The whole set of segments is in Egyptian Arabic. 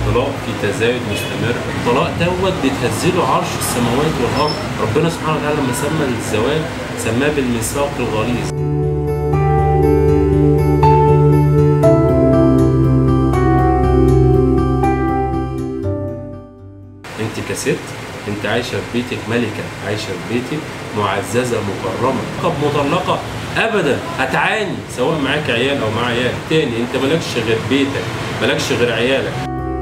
الطلاق في تزايد مستمر الطلاق دوت بيتهزله عرش السماوات والارض ربنا سبحانه وتعالى لما سمى الزواج سماه بالميثاق الغليظ انت كست انت عايشه في بيتك ملكه عايشه في بيتك معززه مكرمه طب مطلقه ابدا هتعاني سواء معاك عيال او مع عيال تاني انت مالكش غير بيتك مالكش غير عيالك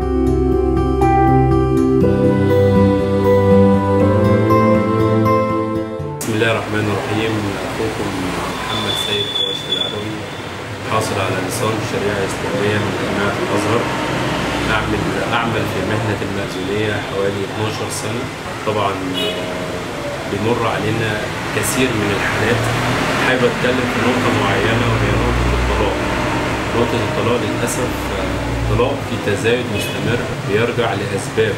بسم الله الرحمن الرحيم اخوكم محمد سيد قواش العدوي حاصل على لسان الشريعه الاسلاميه من جامعه الازهر اعمل اعمل في مهنه المأذونيه حوالي 12 سنه طبعا آه، بيمر علينا كثير من الحالات حابب اتكلم في نقطه معينه وهي نقطه الطلاق نقطه الطلاق للاسف آه، الطلاق في تزايد مستمر بيرجع لاسباب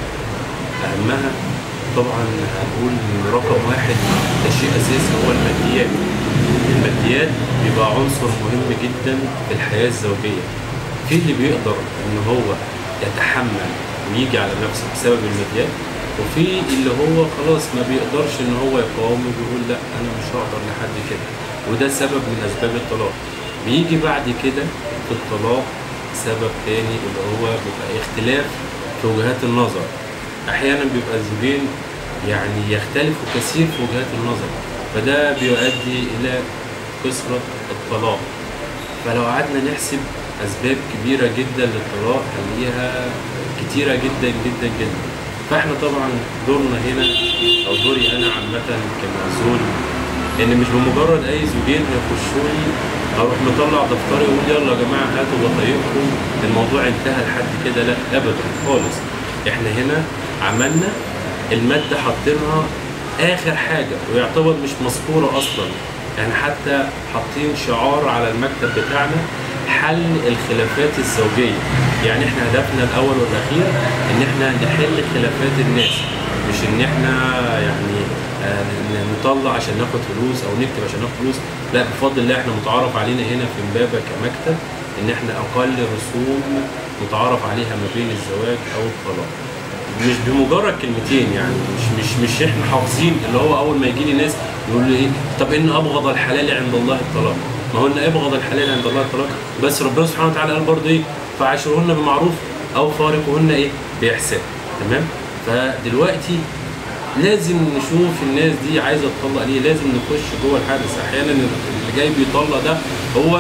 اهمها طبعا هنقول ان رقم واحد ده شيء اساسي هو الماديات الماديات بيبقى عنصر مهم جدا في الحياه الزوجيه في اللي بيقدر ان هو يتحمل ويجي على نفسه بسبب الماديات وفي اللي هو خلاص ما بيقدرش ان هو يقاوم وبيقول لا انا مش هقدر لحد كده وده سبب من اسباب الطلاق بيجي بعد كده في الطلاق سبب تاني اللي هو بيبقى اختلاف في وجهات النظر احيانا بيبقى الزوجين يعني يختلفوا كثير في وجهات النظر فده بيؤدي الى كثرة الطلاق فلو قعدنا نحسب اسباب كبيره جدا للطلاق هنلاقيها كتيره جدا جدا جدا فاحنا طبعا دورنا هنا او دوري انا عامه كمعزول ان مش بمجرد اي زوجين هيخشوا لي اروح مطلع دفتري واقول يلا يا جماعه هاتوا بطايقكم الموضوع انتهى لحد كده لا ابدا خالص احنا هنا عملنا الماده حاطينها اخر حاجه ويعتبر مش مذكوره اصلا يعني حتى حاطين شعار على المكتب بتاعنا حل الخلافات الزوجيه يعني احنا هدفنا الاول والاخير ان احنا نحل خلافات الناس مش ان احنا يعني آه، نطلع عشان ناخد فلوس او نكتب عشان ناخد فلوس لا بفضل الله احنا متعارف علينا هنا في امبابه كمكتب ان احنا اقل رسوم متعارف عليها ما بين الزواج او الطلاق مش بمجرد كلمتين يعني مش مش مش احنا حافظين اللي هو اول ما يجي لي ناس يقول لي ايه طب ان ابغض الحلال عند الله الطلاق ما هو ان ابغض الحلال عند الله الطلاق بس ربنا سبحانه وتعالى قال برضه ايه فعاشرهن بمعروف او فارقهن ايه باحسان تمام فدلوقتي لازم نشوف الناس دي عايزه تطلق ليه لازم نخش جوه الحادث احيانا اللي جاي بيطلق ده هو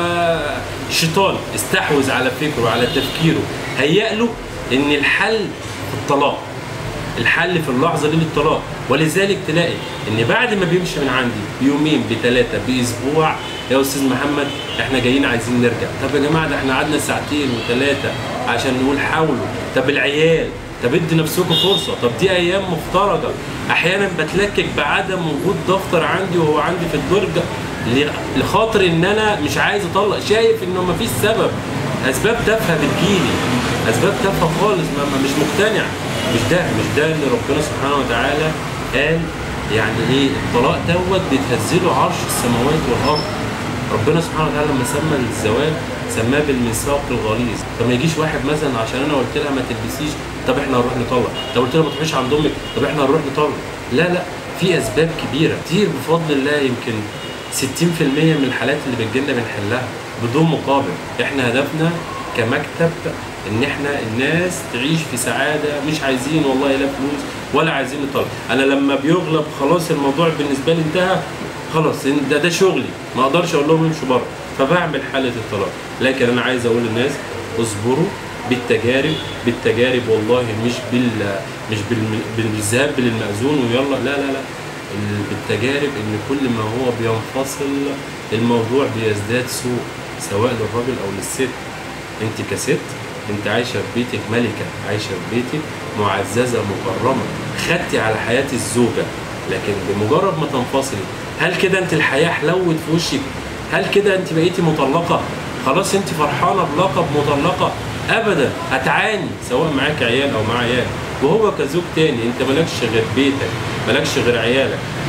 شيطان استحوذ على فكره وعلى تفكيره هيأ له ان الحل في الطلاق الحل في اللحظه دي للطلاق ولذلك تلاقي ان بعد ما بيمشي من عندي بيومين بثلاثه باسبوع يا استاذ محمد احنا جايين عايزين نرجع طب يا جماعه ده احنا قعدنا ساعتين وثلاثه عشان نقول حاولوا طب العيال طب ادي نفسكم فرصه طب دي ايام مفترجه احيانا بتلكك بعدم وجود دفتر عندي وهو عندي في الدرج ل- لخاطر ان انا مش عايز اطلق شايف انه مفيش سبب اسباب تافهه بتجيلي اسباب تافهه خالص ما ما- مش مقتنع مش ده مش ده اللي ربنا سبحانه وتعالى قال يعني ايه الطلاق دوت بيتهزله عرش السماوات والارض ربنا سبحانه وتعالى لما سمى الزواج سماه بالميثاق الغليظ طب ما يجيش واحد مثلا عشان انا قلت لها ما تلبسيش طب احنا هنروح نطلق طب قلت لها ما تروحيش عند امك طب احنا هنروح نطلق لا لا في اسباب كبيره كتير بفضل الله يمكن 60% من الحالات اللي بتجيلنا بنحلها بدون مقابل احنا هدفنا كمكتب ان احنا الناس تعيش في سعاده مش عايزين والله لا فلوس ولا عايزين نطلق انا لما بيغلب خلاص الموضوع بالنسبه لي انتهى خلاص ده ده شغلي ما اقدرش اقول لهم امشوا بره فبعمل حاله الطلاق لكن انا عايز اقول للناس اصبروا بالتجارب بالتجارب والله مش بال مش بال- بالذهاب للمأذون ويلا لا لا لا ال- بالتجارب ان كل ما هو بينفصل الموضوع بيزداد سوء سواء للراجل او للست انت كست انت عايشه في بيتك ملكه عايشه في بيتك معززه مكرمه خدتي على حياه الزوجه لكن بمجرد ما تنفصلي هل كده انت الحياه حلوت في وشك هل كده انت بقيتي مطلقه خلاص انت فرحانه بلقب مطلقه ابدا هتعاني سواء معاك عيال او مع عيال وهو كزوج تاني انت مالكش غير بيتك مالكش غير عيالك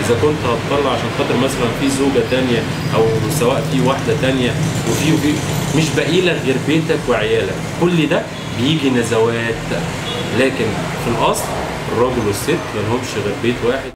اذا كنت هتطلع عشان خاطر مثلا في زوجه تانية او سواء في واحده تانية وفي وفي مش باقي لك غير بيتك وعيالك كل ده بيجي نزوات لكن في الاصل الراجل والست ما لهمش غير بيت واحد